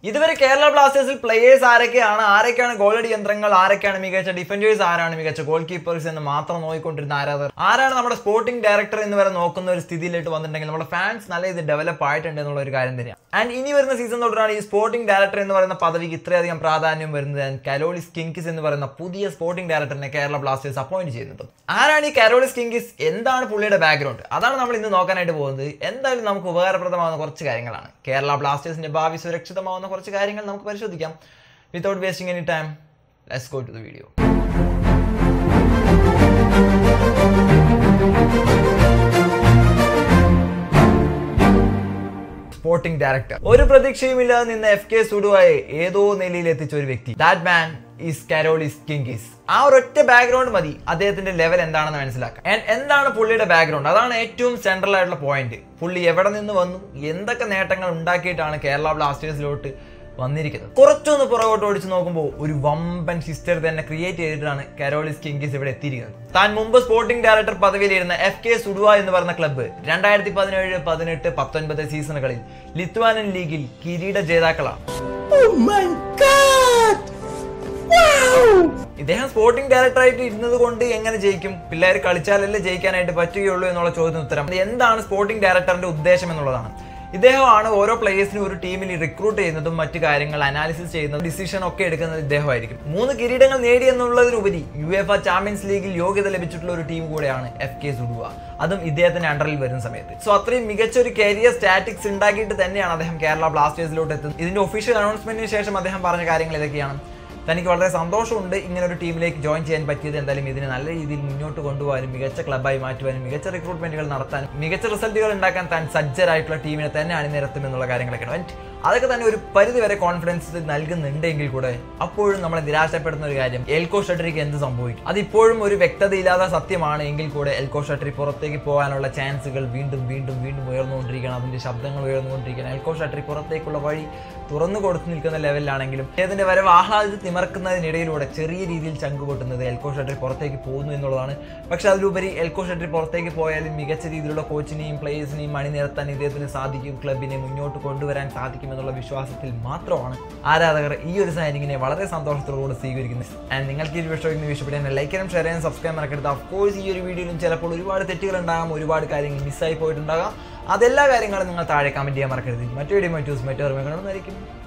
ഇതുവരെ കേരള ബ്ലാസ്റ്റേഴ്സിൽ പ്ലേയേഴ്സ് ആരൊക്കെയാണ് ആരൊക്കെയാണ് ഗോളടി യന്ത്രങ്ങൾ ആരൊക്കെയാണ് മികച്ച ഡിഫൻഡേഴ്സ് ആരാണ് മികച്ച ഗോൾ കീപ്പേഴ്സ് എന്ന് മാത്രം നോക്കിക്കൊണ്ടിരുന്ന ആരാധകർ ആരാണ് നമ്മുടെ സ്പോർട്ടിംഗ് ഡയറക്ടർ എന്ന് വരെ നോക്കുന്ന ഒരു സ്ഥിതിയിലേക്ക് വന്നിട്ടുണ്ടെങ്കിൽ നമ്മുടെ ഫാൻസ് നല്ല ഇത് ഡെവലപ്പ് ആയിട്ടുണ്ട് എന്നുള്ള ഒരു കാര്യം തന്നെയാണ് ആൻഡ് ഇനി വരുന്ന സീസൺ തൊട്ടാണ് ഈ സ്പോർട്ടിംഗ് ഡയറക്ടർ എന്ന് പറയുന്ന പദവിക്ക് ഇത്രയധികം പ്രാധാന്യം വരുന്നത് ആൻഡ് കരോളിസ് കിങ്കിസ് എന്ന് പറയുന്ന പുതിയ സ്പോർട്ടിംഗ് ഡയറക്ടറിനെ കേരള ബ്ലാസ്റ്റേഴ്സ് അപ്പോയിന്റ് ചെയ്യുന്നത് ആരാണ് ഈ കരോളിസ് കിങ്കിസ് എന്താണ് പുള്ളിയുടെ ബാക്ക്ഗ്രൗണ്ട് അതാണ് നമ്മൾ ഇന്ന് നോക്കാനായിട്ട് പോകുന്നത് എന്തായാലും നമുക്ക് ഉപകാരപ്രദമാകുന്ന കുറച്ച് കാര്യങ്ങളാണ് കേരള ബ്ലാസ്റ്റേഴ്സിന്റെ ഭാവി സുരക്ഷിതമാവുന്ന കുറച്ച് കാര്യങ്ങൾ നമുക്ക് പരിശോധിക്കാം without wasting any time let's go to the video sporting director ഒരു പ്രതീക്ഷയുമില്ലാതെ നിന്ന് എഫ് കെ സുഡുവായെ ഏതോ നിലയിൽ എത്തിച്ച ഒരു വ്യക്തി ദാറ്റ് മാൻ ഈസ് കാരോളിസ് കിങ്കിസ് ആ ഒരൊറ്റ ബാക്ക്ഗ്രൗണ്ട് മതി അദ്ദേഹത്തിന്റെ ലെവൽ എന്താണെന്ന് മനസ്സിലാക്കാൻ And എന്താണ് പുള്ളിയുടെ ബാക്ക്ഗ്രൗണ്ട് അതാണ് ഏറ്റവും സെൻട്രൽ ആയിട്ടുള്ള പോയിന്റ് പുള്ളി എവിടെ നിന്ന് വന്നു എന്തൊക്കെ നേട്ടങ്ങൾ ഉണ്ടാക്കിയിട്ടാണ് കേരള ബ്ലാസ്റ്റേഴ്സിലോട്ട് വന്നിരിക്കുന്നത് കുറച്ചൊന്ന് പുറകോട്ട് ഓടിച്ച് നോക്കുമ്പോൾ ഒരു വമ്പൻ ഹിസ്റ്ററി തന്നെ ക്രിയേറ്റ് ചെയ്തിട്ടാണ് കരോളിസ് കിങ്കിസ് ഇവിടെ എത്തിയിരിക്കുന്നത് താൻ മുമ്പ് സ്പോർട്ടിംഗ് ഡയറക്ടർ പദവിയിലിരുന്ന എഫ് കെ സുഡുവ എന്ന് പറയുന്ന ക്ലബ്ബ് രണ്ടായിരത്തി പതിനേഴ് പതിനെട്ട് പത്തൊൻപത് സീസണുകളിൽ ലിത്വാനൻ ലീഗിൽ കിരീട ജേതാക്കളാണ് ഇദ്ദേഹം സ്പോർട്ടിംഗ് ഡയറക്ടറായിട്ട് ഇരുന്നത് കൊണ്ട് എങ്ങനെ ജയിക്കും പിള്ളേർ കളിച്ചാലല്ലേ ജയിക്കാനായിട്ട് പറ്റുകയുള്ളൂ എന്നുള്ള ചോദ്യത്തിന് ഉത്തരം അത് എന്താണ് സ്പോർട്ടിംഗ് ഡയറക്ടറിന്റെ ഉദ്ദേശം എന്നുള്ളതാണ് ഇദ്ദേഹമാണ് ഓരോ പ്ലേയേഴ്സിനും ഒരു ടീമിൽ റിക്രൂട്ട് ചെയ്യുന്നതും മറ്റു കാര്യങ്ങൾ അനാലിസിസ് ചെയ്യുന്നതും ഡിസിഷൻ ഒക്കെ എടുക്കുന്നത് ഇദ്ദേഹമായിരിക്കും മൂന്ന് കിരീടങ്ങൾ നേടി എന്നുള്ളതിനുപരി യു എഫ് ആ ചാമ്പ്യൻസ് ലീഗിൽ യോഗ്യത ലഭിച്ചിട്ടുള്ള ഒരു ടീം കൂടെയാണ് എഫ് കെ സുഡുവ അതും ഇദ്ദേഹത്തിന്റെ അണ്ടറിൽ വരുന്ന സമയത്ത് സോ അത്രയും മികച്ച ഒരു കരിയർ സ്റ്റാറ്റിക്സ് ഉണ്ടാക്കിയിട്ട് തന്നെയാണ് അദ്ദേഹം കേരള ബ്ലാസ്റ്റേഴ്സിലോട്ട് എത്തുന്നത് ഇതിന്റെ ഒഫീഷ്യൽ അനൗൺസ്മെന്റിന് ശേഷം അദ്ദേഹം പറഞ്ഞ കാര്യങ്ങൾ ഇതൊക്കെയാണ് തനിക്ക് വളരെ സന്തോഷമുണ്ട് ഇങ്ങനെ ഒരു ടീമിലേക്ക് ജോയിൻ ചെയ്യാൻ പറ്റിയത് എന്തായാലും ഇതിനെ നല്ല രീതിയിൽ മുന്നോട്ട് കൊണ്ടുപോകാനും മികച്ച ക്ലബ്ബായി മാറ്റുവാനും മികച്ച റിക്രൂട്ട്മെന്റുകൾ നടത്താനും മികച്ച റിസൾട്ടുകൾ ഉണ്ടാക്കാൻ താൻ സജ്ജരായിട്ടുള്ള ടീമിനെ തന്നെ അണിനിരത്തും എന്നുള്ള കാര്യങ്ങളൊക്കെയാണ് And അതൊക്കെ തന്നെ ഒരു പരിധി വരെ കോൺഫിഡൻസ് നൽകുന്നുണ്ടെങ്കിൽ കൂടെ അപ്പോഴും നമ്മളെ നിരാശപ്പെടുന്ന ഒരു കാര്യം എൽകോ ഷട്ടറിക്ക് എന്ത് സംഭവിക്കും അതിപ്പോഴും ഒരു വ്യക്തതയില്ലാത്ത സത്യമാണ് എങ്കിൽ കൂടെ എൽകോ ഷട്ടറി പുറത്തേക്ക് പോകാനുള്ള ചാൻസുകൾ വീണ്ടും വീണ്ടും വീണ്ടും ഉയർന്നുകൊണ്ടിരിക്കുകയാണ് അതിന്റെ ശബ്ദങ്ങൾ ഉയർന്നുകൊണ്ടിരിക്കുകയാണ് എൽകോ ഷട്ടറി പുറത്തേക്കുള്ള വഴി തുറന്നു കൊടുത്തു നിൽക്കുന്ന ലെവലിലാണെങ്കിലും അദ്ദേഹത്തിന്റെ വരവ് ആഹ്ലാദത്തിൽ തിമർക്കുന്നതിനിടയിലൂടെ ചെറിയ രീതിയിൽ ചങ്ക് പൊട്ടുന്നത് എൽകോ ഷട്ടറി പുറത്തേക്ക് പോകുന്നു എന്നുള്ളതാണ് പക്ഷെ അതിലുപരി എൽകോ ഷട്ടറി പുറത്തേക്ക് പോയാലും മികച്ച രീതിയിലുള്ള കോച്ചിനെയും പ്ലേയേഴ്സിനെയും അണിനിരത്താൻ ഇദ്ദേഹത്തിന് സാധിക്കും ക്ലബിനെ മുന്നോട്ട് കൊണ്ടുവരാൻ സാധിക്കും എന്നുള്ള വിശ്വാസത്തിൽ മാത്രമാണ് ആരാധകർ ഈ ഒരു സൈനിങ്ങിനെ വളരെ സന്തോഷത്തോടുകൂടി സ്വീകരിക്കുന്നത് ആൻഡ് നിങ്ങൾക്ക് ഈ വിഷയം ഇഷ്ടപ്പെട്ടാൽ ലൈക്ക് ചെയ്യാനും ഷെയർ ചെയ്യാനും സബ്സ്ക്രൈബ് മറക്കരുത് ഓഫ് കോഴ്സ് ഈ ഒരു വീഡിയോയിലും ചിലപ്പോൾ ഒരുപാട് തെറ്റുകൾ ഉണ്ടാകാം ഒരുപാട് കാര്യങ്ങൾ മിസ്സായി പോയിട്ടുണ്ടാകാം അതെല്ലാ കാര്യങ്ങളും നിങ്ങൾ താഴെ കമന്റ് ചെയ്യാൻ മറക്കരുത് മറ്റു വീഡിയോ മറ്റു മറ്റു ഓർമ്മ കാണുന്നതായിരിക്കും